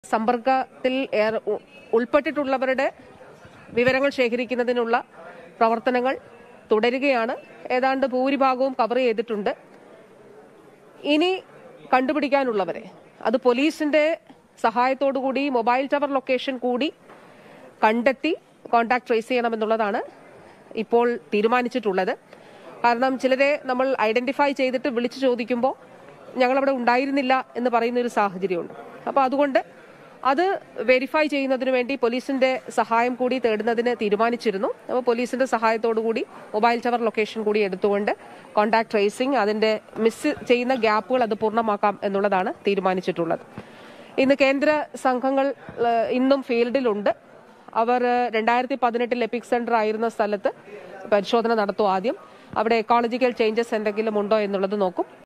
സമ്പർക്കത്തിൽ ഏർ- ഉ- ഉൾപ്പെട്ടിട്ടുള്ളവരുടെ വിവരങ്ങൾ ശേഖരിക്കുന്നതിനുള്ള പ്രവർത്തനങ്ങൾ തുടരുകയാണ് ഏതാണ്ട് ഭൂരിഭാഗവും കവർ ചെയ്തിട്ടുണ്ട് ഇനി കണ്ടുപിടിക്കാനുള്ളവരെ അത് പോലീസിന്റെ സഹായത്തോടു കൂടി മൊബൈൽ ടവർ ലൊക്കേഷൻ കൂടി കണ്ടെത്തി കോണ്ടാക്ട് ട്രേസ് ചെയ്യണമെന്നുള്ളതാണ് ഇപ്പോൾ തീരുമാനിച്ചിട്ടുള്ളത് കാരണം ചിലരെ നമ്മൾ ഐഡന്റിഫൈ ചെയ്തിട്ട് വിളിച്ചു ചോദിക്കുമ്പോൾ ഞങ്ങളവിടെ ഉണ്ടായിരുന്നില്ല എന്ന് പറയുന്ന ഒരു സാഹചര്യമുണ്ട് അപ്പോൾ അതുകൊണ്ട് അത് വെരിഫൈ ചെയ്യുന്നതിന് വേണ്ടി പോലീസിന്റെ സഹായം കൂടി തേടുന്നതിന് തീരുമാനിച്ചിരുന്നു അപ്പോൾ പോലീസിന്റെ സഹായത്തോടു കൂടി മൊബൈൽ ടവർ ലൊക്കേഷൻ കൂടി എടുത്തുകൊണ്ട് കോണ്ടാക്ട് ട്രേസിംഗ് അതിന്റെ മിസ് ചെയ്യുന്ന ഗ്യാപ്പുകൾ അത് പൂർണ്ണമാക്കാം എന്നുള്ളതാണ് തീരുമാനിച്ചിട്ടുള്ളത് ഇന്ന് കേന്ദ്ര സംഘങ്ങൾ ഏഹ്, ഇന്നും ഫീൽഡിലുണ്ട് അവർ രണ്ടായിരത്തി പതിനെട്ടിൽ എപ്പിക് സെന്റർ ആയിരുന്ന സ്ഥലത്ത് പരിശോധന നടത്തും ആദ്യം അവിടെ എക്കോളജിക്കൽ ചേഞ്ചസ് എന്തെങ്കിലും ഉണ്ടോ എന്നുള്ളത് നോക്കും